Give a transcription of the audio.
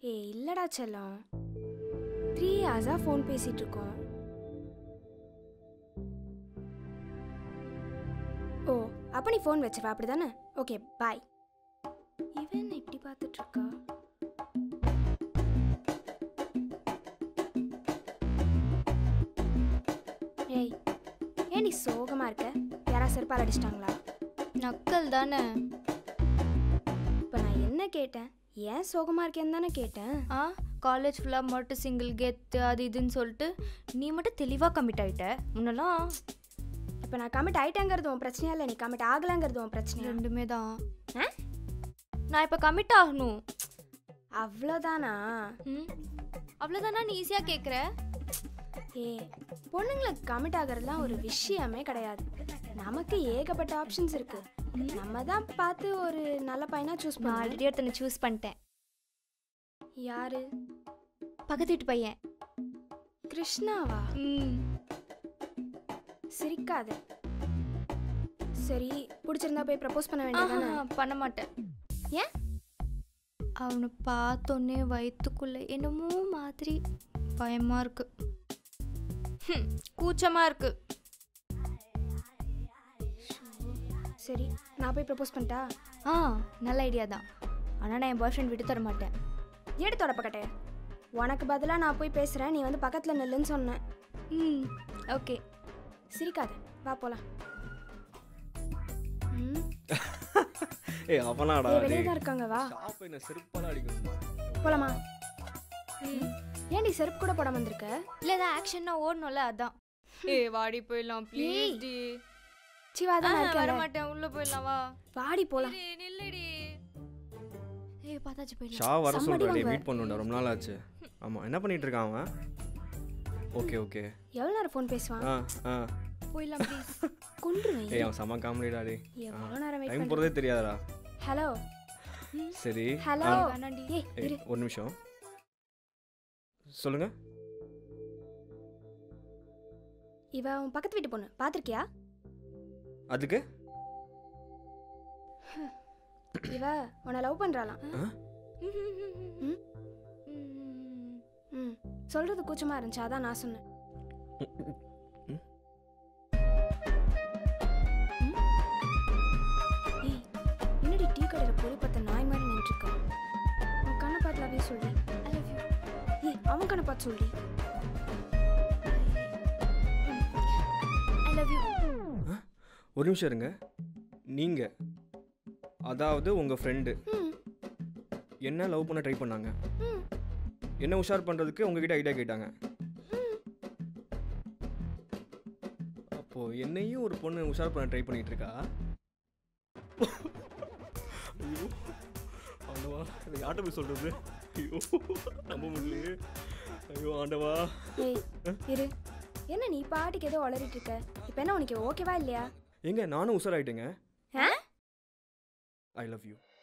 ஏய் இல்லடா செல்லம் த்ரீ ஹவர்ஸாக ஃபோன் பேசிட்டு இருக்கோம் ஓ அப்போ நீ ஃபோன் வச்சிருவா அப்படி தானே ஓகே பாய் இவன் என்ன இப்படி பார்த்துட்டு இருக்கா ஏய் ஏன் நீ சோகமாக இருக்க யாரா செருப்பால் அடிச்சிட்டாங்களா நக்கல் தானே இப்போ நான் என்ன கேட்டேன் ஏன் சோகமாக இருக்கேன்னு தானே கேட்டேன் ஆ காலேஜ் ஃபுல்லாக மட்டும் சிங்கிள் கெத்து அது இதுன்னு சொல்லிட்டு நீ மட்டும் தெளிவாக கமிட் ஆயிட்ட முன்னெல்லாம் இப்போ நான் கமிட் ஆயிட்டேங்கிறது உன் பிரச்சனையா இல்லை நீ கமிட் ஆகலைங்கிறது உன் பிரச்சனையா ரெண்டுமே தான் ஆ? நான் இப்போ கமிட் ஆகணும் அவ்வளோதானா ம் அவ்வளோதானா நீ ஈஸியாக கேட்குற ஏ பொண்ணுங்களுக்கு கமிட் ஆகிறதுலாம் ஒரு விஷயமே கிடையாது நமக்கு ஏகப்பட்ட ஆப்ஷன்ஸ் இருக்கு நம்ம தான் பார்த்து ஒரு நல்ல பையனா சூஸ் நான் பண்ணலாம் ஆல்ரெடி ஒருத்தனை சூஸ் பண்ணிட்டேன் யாரு பக்கத்து வீட்டு பையன் கிருஷ்ணாவா ம் சிரிக்காத சரி பிடிச்சிருந்தா போய் ப்ரப்போஸ் பண்ண வேண்டியதானே ஆஹா, பண்ண மாட்டேன் ஏன் அவனை பார்த்தோன்னே வயிற்றுக்குள்ள என்னமோ மாதிரி பயமா இருக்கு ஹம், கூச்சமா இருக்கு சரி நான் போய் ப்ரப்போஸ் பண்ணிட்டா ஆ நல்ல ஐடியா தான் ஆனால் நான் என் பாய் ஃப்ரெண்ட் விட்டு தர மாட்டேன் எடுத்து தொடப்பக்கட்டே உனக்கு பதிலாக நான் போய் பேசுகிறேன் நீ வந்து பக்கத்தில் நில்லுன்னு சொன்னேன் ம் ஓகே சிரிக்காத வா போலாம் ம் ஏய் அவனாடா ஏய், வெளியே தான் இருக்காங்க வா ஷாப் என்ன செருப்பால அடிக்கணுமா போலாமா ஏன்டி செருப்பு கூட போடாம வந்திருக்க இல்லை ஏதாவது ஆக்ஷன்னா ஓடணும்ல அதான் ஏ வாடி போயிடலாம் ப்ளீஸ் டி சிவா தான் வர இருக்கேன் மாட்டேன் உள்ள போயிடலாம் வா வாடி போலாம் இரு, நில்லுடி ஏய் பார்த்தாச்சு போயிடலாம் ஷா வர சம்மடி சொல்றா வாங்க. மீட் பண்ணுடா ரொம்ப நாள் ஆச்சு ஆமா என்ன பண்ணிட்டு இருக்கான் அவன் ஓகே ஓகே எவ்வளோ நேரம் ஃபோன் பேசுவான் ஆ ஆ போயிடலாம் ப்ளீஸ் கொன்றுவேன் ஏய் அவன் செம்ம காமெடிடா டே எவ்வளோ நேரம் வெயிட் டைம் பண்ண போறதே தெரியாதடா ஹலோ சரி ஹலோ ஆ, வேணாண்டி ஏய் ஏய், இரு ஒரு நிமிஷம் சொல்லுங்க இவ உன் பக்கத்து வீட்டு பொண்ணு பார்த்திருக்கியா அதுக்கு இவ உன்னை லவ் பண்றாளாம் ஆ? ம்? ம் சொல்றது கூச்சமா இருந்துச்சு அதான் நான் சொன்னேன் ம். ஏய் என்னடி டீ கடையில் பொறி பார்த்த நாய் மாதிரி நின்றுருக்கா உன் கண்ணை பார்த்து லவ்யூ சொல்லி ஐ லவ் யூ ஏய் அவன் கண்ணை பார்த்து சொல்லி ஐ லவ் யூ ஒரு நிமிஷம் இருங்க நீங்க அதாவது உங்க ஃப்ரெண்டு ம் என்ன லவ் பண்ண ட்ரை பண்ணாங்க ம் என்ன உஷார் பண்றதுக்கு உங்ககிட்ட ஐடியா கேட்டாங்க அப்போ என்னையும் ஒரு பொண்ணு உஷார் பண்ண ட்ரை பண்ணிட்டு இருக்கா ஐயோ ஆண்டவா இதை யார்கிட்ட போய் சொல்றது ஐயோ நம்ப முடியலையே ஐயோ ஆண்டவா ஏய் இரு என்ன நீ பாட்டுக்கு ஏதோ உளறிட்டு இருக்க இப்போ என்ன உனக்கு ஓகேவா இல்லையா எங்க நானும் உஷார் ஆயிட்டேங்க ஆ ஐ லவ் யூ